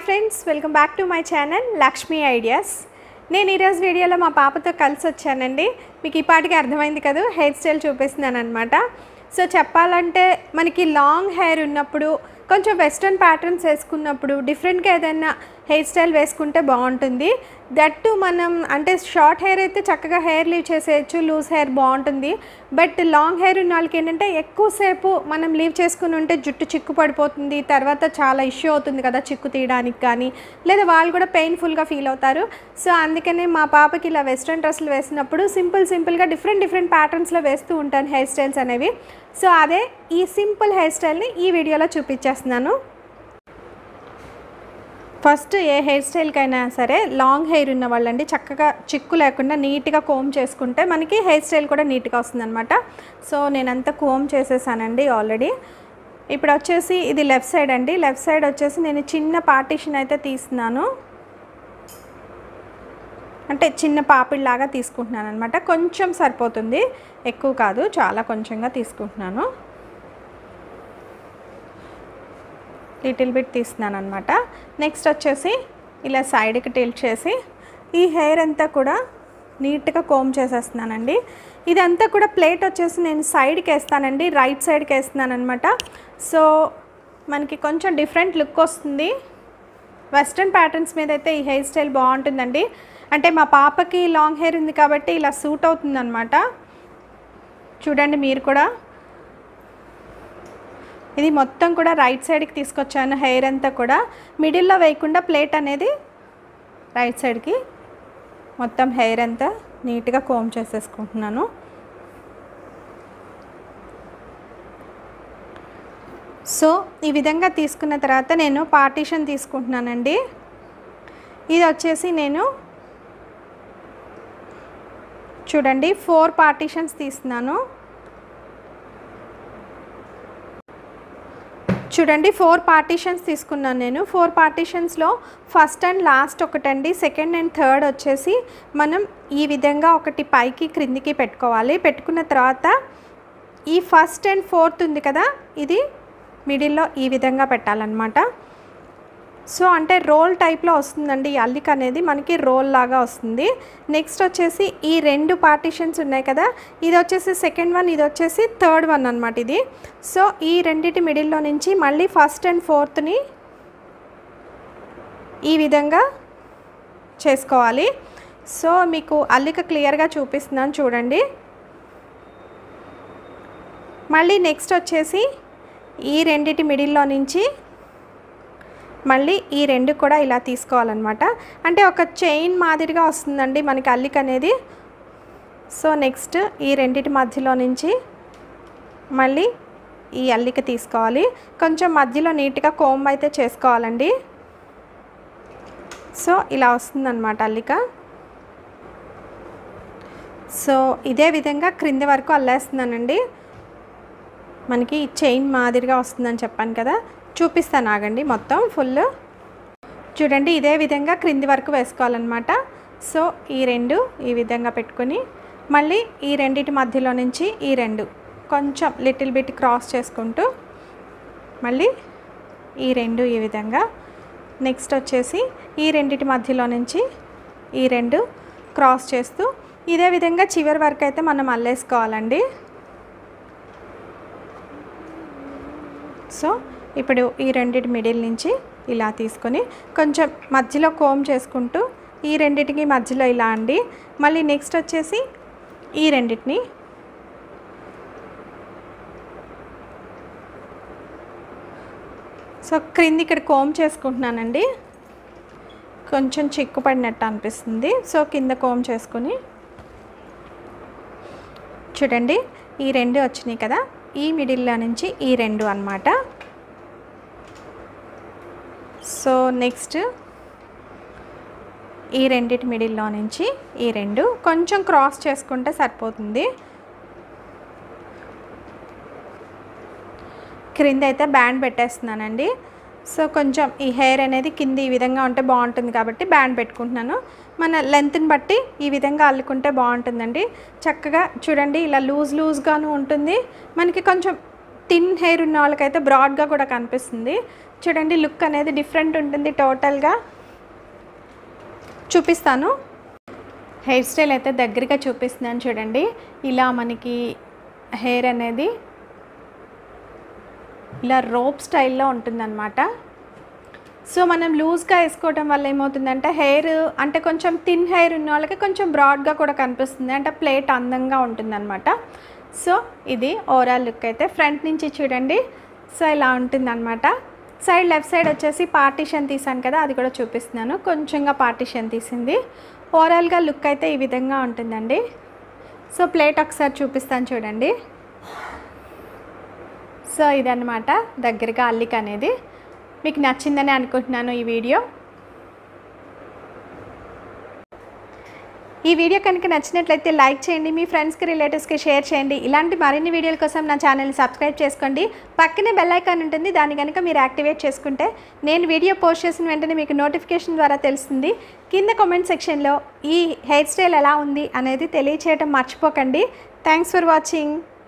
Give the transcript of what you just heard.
friends welcome back to my channel Lakshmi ideas నేను ఈరోజు వీడియోలో మా పాపతో కలిసి వచ్చానండి మీకు ఈ పాటికి అర్థమైంది కదా హెయిర్ స్టైల్ చూపిస్తున్నాను అనమాట సో చెప్పాలంటే మనకి లాంగ్ హెయిర్ ఉన్నప్పుడు కొంచెం వెస్ట్రన్ ప్యాటర్న్స్ వేసుకున్నప్పుడు డిఫరెంట్గా ఏదైనా హెయిర్ స్టైల్ వేసుకుంటే బాగుంటుంది దట్టు మనం అంటే షార్ట్ హెయిర్ అయితే చక్కగా హెయిర్ లీవ్ చేసేయచ్చు లూజ్ హెయిర్ బాగుంటుంది బట్ లాంగ్ హెయిర్ ఉన్న వాళ్ళకి ఏంటంటే ఎక్కువసేపు మనం లీవ్ చేసుకుని ఉంటే జుట్టు చిక్కు పడిపోతుంది తర్వాత చాలా ఇష్యూ అవుతుంది కదా చిక్కు తీయడానికి కానీ లేదా వాళ్ళు కూడా పెయిన్ఫుల్గా ఫీల్ అవుతారు సో అందుకనే మా పాపకి ఇలా వెస్ట్రన్ డ్రెస్సులు వేసినప్పుడు సింపుల్ సింపుల్గా డిఫరెంట్ డిఫరెంట్ ప్యాటర్న్స్లో వేస్తూ ఉంటాను హెయిర్ స్టైల్స్ అనేవి సో అదే ఈ సింపుల్ హెయిర్ స్టైల్ని ఈ వీడియోలో చూపించేస్తున్నాను ఫస్ట్ ఏ హెయిర్ స్టైల్కైనా సరే లాంగ్ హెయిర్ ఉన్న వాళ్ళండి చక్కగా చిక్కు లేకుండా నీట్గా కోమ్ చేసుకుంటే మనకి హెయిర్ స్టైల్ కూడా నీట్గా వస్తుందన్నమాట సో నేనంతా కోమ్ చేసేసానండి ఆల్రెడీ ఇప్పుడు వచ్చేసి ఇది లెఫ్ట్ సైడ్ అండి లెఫ్ట్ సైడ్ వచ్చేసి నేను చిన్న పార్టీషన్ అయితే తీస్తున్నాను అంటే చిన్న పాపిడిలాగా తీసుకుంటున్నాను అనమాట కొంచెం సరిపోతుంది ఎక్కువ కాదు చాలా కొంచెంగా తీసుకుంటున్నాను లిటిల్ బిట్ తీస్తున్నాను అనమాట నెక్స్ట్ వచ్చేసి ఇలా సైడ్కి టిల్ట్ చేసి ఈ హెయిర్ అంతా కూడా నీట్గా కోమ్ చేసేస్తున్నానండి ఇదంతా కూడా ప్లేట్ వచ్చేసి నేను సైడ్కి వేస్తానండి రైట్ సైడ్కి వేస్తున్నాను అనమాట సో మనకి కొంచెం డిఫరెంట్ లుక్ వస్తుంది వెస్ట్రన్ ప్యాటర్న్స్ మీద అయితే ఈ హెయిర్ స్టైల్ బాగుంటుందండి అంటే మా పాపకి లాంగ్ హెయిర్ ఉంది కాబట్టి ఇలా సూట్ అవుతుందన్నమాట చూడండి మీరు కూడా ఇది మొత్తం కూడా రైట్ సైడ్కి తీసుకొచ్చాను హెయిర్ అంతా కూడా మిడిల్లో వేయకుండా ప్లేట్ అనేది రైట్ సైడ్కి మొత్తం హెయిర్ అంతా నీట్గా కోమ్ చేసేసుకుంటున్నాను సో ఈ విధంగా తీసుకున్న తర్వాత నేను పార్టీషన్ తీసుకుంటున్నానండి ఇది వచ్చేసి నేను చూడండి ఫోర్ పార్టీషన్స్ తీస్తున్నాను చూడండి ఫోర్ పార్టీషన్స్ తీసుకున్నాను నేను ఫోర్ పార్టీషన్స్లో ఫస్ట్ అండ్ లాస్ట్ ఒకటండి సెకండ్ అండ్ థర్డ్ వచ్చేసి మనం ఈ విధంగా ఒకటి పైకి క్రిందికి పెట్టుకోవాలి పెట్టుకున్న తర్వాత ఈ ఫస్ట్ అండ్ ఫోర్త్ ఉంది కదా ఇది మిడిల్లో ఈ విధంగా పెట్టాలన్నమాట సో అంటే రోల్ టైప్లో వస్తుందండి ఈ అల్లిక అనేది మనకి రోల్ లాగా వస్తుంది నెక్స్ట్ వచ్చేసి ఈ రెండు పార్టీషన్స్ ఉన్నాయి కదా ఇది వచ్చేసి సెకండ్ వన్ ఇది వచ్చేసి థర్డ్ వన్ అనమాట ఇది సో ఈ రెండింటి మిడిల్లో నుంచి మళ్ళీ ఫస్ట్ అండ్ ఫోర్త్ని ఈ విధంగా చేసుకోవాలి సో మీకు అల్లిక క్లియర్గా చూపిస్తున్నాను చూడండి మళ్ళీ నెక్స్ట్ వచ్చేసి ఈ రెండిటి మిడిల్లో నుంచి మళ్ళీ ఈ రెండు కూడా ఇలా తీసుకోవాలన్నమాట అంటే ఒక చైన్ మాదిరిగా వస్తుందండి మనకి అల్లిక అనేది సో నెక్స్ట్ ఈ రెండిటి మధ్యలో నుంచి మళ్ళీ ఈ అల్లిక తీసుకోవాలి కొంచెం మధ్యలో నీట్గా కోంబ్ అయితే చేసుకోవాలండి సో ఇలా వస్తుందన్నమాట అల్లిక సో ఇదే విధంగా క్రింది వరకు అల్లేస్తున్నానండి మనకి చైన్ మాదిరిగా వస్తుందని చెప్పాను కదా చూపిస్తాను ఆగండి మొత్తం ఫుల్ చూడండి ఇదే విధంగా క్రింది వరకు వేసుకోవాలన్నమాట సో ఈ రెండు ఈ విధంగా పెట్టుకొని మళ్ళీ ఈ రెండిటి మధ్యలో నుంచి ఈ రెండు కొంచెం లిటిల్ బిట్ క్రాస్ చేసుకుంటూ మళ్ళీ ఈ రెండు ఈ విధంగా నెక్స్ట్ వచ్చేసి ఈ రెండిటి మధ్యలో నుంచి ఈ రెండు క్రాస్ చేస్తూ ఇదే విధంగా చివరి వరకు అయితే మనం అల్లేసుకోవాలండి సో ఇప్పుడు ఈ రెండిటి మిడిల్ నుంచి ఇలా తీసుకొని కొంచెం మధ్యలో కోమ్ చేసుకుంటూ ఈ రెండిటికి మధ్యలో ఇలా అండి మళ్ళీ నెక్స్ట్ వచ్చేసి ఈ రెండిటిని సో క్రింది ఇక్కడ కోమ్ చేసుకుంటున్నానండి కొంచెం చిక్కు పడినట్టు అనిపిస్తుంది సో కింద కోమ్ చేసుకొని చూడండి ఈ రెండు వచ్చినాయి కదా ఈ మిడిల్లో నుంచి ఈ రెండు అనమాట సో నెక్స్ట్ ఈ రెండిటి మిడిల్లో నుంచి ఈ రెండు కొంచెం క్రాస్ చేసుకుంటే సరిపోతుంది క్రింద అయితే బ్యాండ్ పెట్టేస్తున్నానండి సో కొంచెం ఈ హెయిర్ అనేది కింద ఈ విధంగా ఉంటే బాగుంటుంది కాబట్టి బ్యాండ్ పెట్టుకుంటున్నాను మన లెంత్ని బట్టి ఈ విధంగా అల్లుకుంటే బాగుంటుందండి చక్కగా చూడండి ఇలా లూజ్ లూజ్గాను ఉంటుంది మనకి కొంచెం థిన్ హెయిర్ ఉన్న వాళ్ళకైతే బ్రాడ్గా కూడా కనిపిస్తుంది చూడండి లుక్ అనేది డిఫరెంట్ ఉంటుంది టోటల్గా చూపిస్తాను హెయిర్ స్టైల్ అయితే దగ్గరగా చూపిస్తున్నాను చూడండి ఇలా మనకి హెయిర్ అనేది ఇలా రోప్ స్టైల్లో ఉంటుందన్నమాట సో మనం లూజ్గా వేసుకోవడం వల్ల ఏమవుతుందంటే హెయిర్ అంటే కొంచెం థిన్ హెయిర్ ఉన్న వాళ్ళకి కొంచెం బ్రాడ్గా కూడా కనిపిస్తుంది అంటే ప్లేట్ అందంగా ఉంటుందన్నమాట సో ఇది ఓవరాల్ లుక్ అయితే ఫ్రంట్ నుంచి చూడండి సో ఇలా ఉంటుందన్నమాట సైడ్ లెఫ్ట్ సైడ్ వచ్చేసి పార్టీషన్ తీసాను కదా అది కూడా చూపిస్తున్నాను కొంచెంగా పార్టీషన్ తీసింది ఓవరాల్గా లుక్ అయితే ఈ విధంగా ఉంటుందండి సో ప్లేట్ ఒకసారి చూపిస్తాను చూడండి సో ఇదన్నమాట దగ్గరగా అల్లిక అనేది మీకు నచ్చిందని అనుకుంటున్నాను ఈ వీడియో ఈ వీడియో కనుక నచ్చినట్లయితే లైక్ చేయండి మీ ఫ్రెండ్స్కి రిలేటివ్స్కి షేర్ చేయండి ఇలాంటి మరిన్ని వీడియోల కోసం నా ఛానల్ని సబ్స్క్రైబ్ చేసుకోండి పక్కనే బెల్ ఐకాన్ ఉంటుంది దాన్ని కనుక మీరు యాక్టివేట్ చేసుకుంటే నేను వీడియో పోస్ట్ చేసిన వెంటనే మీకు నోటిఫికేషన్ ద్వారా తెలుస్తుంది కింద కామెంట్ సెక్షన్లో ఈ హెయిర్ స్టైల్ ఎలా ఉంది అనేది తెలియచేయడం మర్చిపోకండి థ్యాంక్స్ ఫర్ వాచింగ్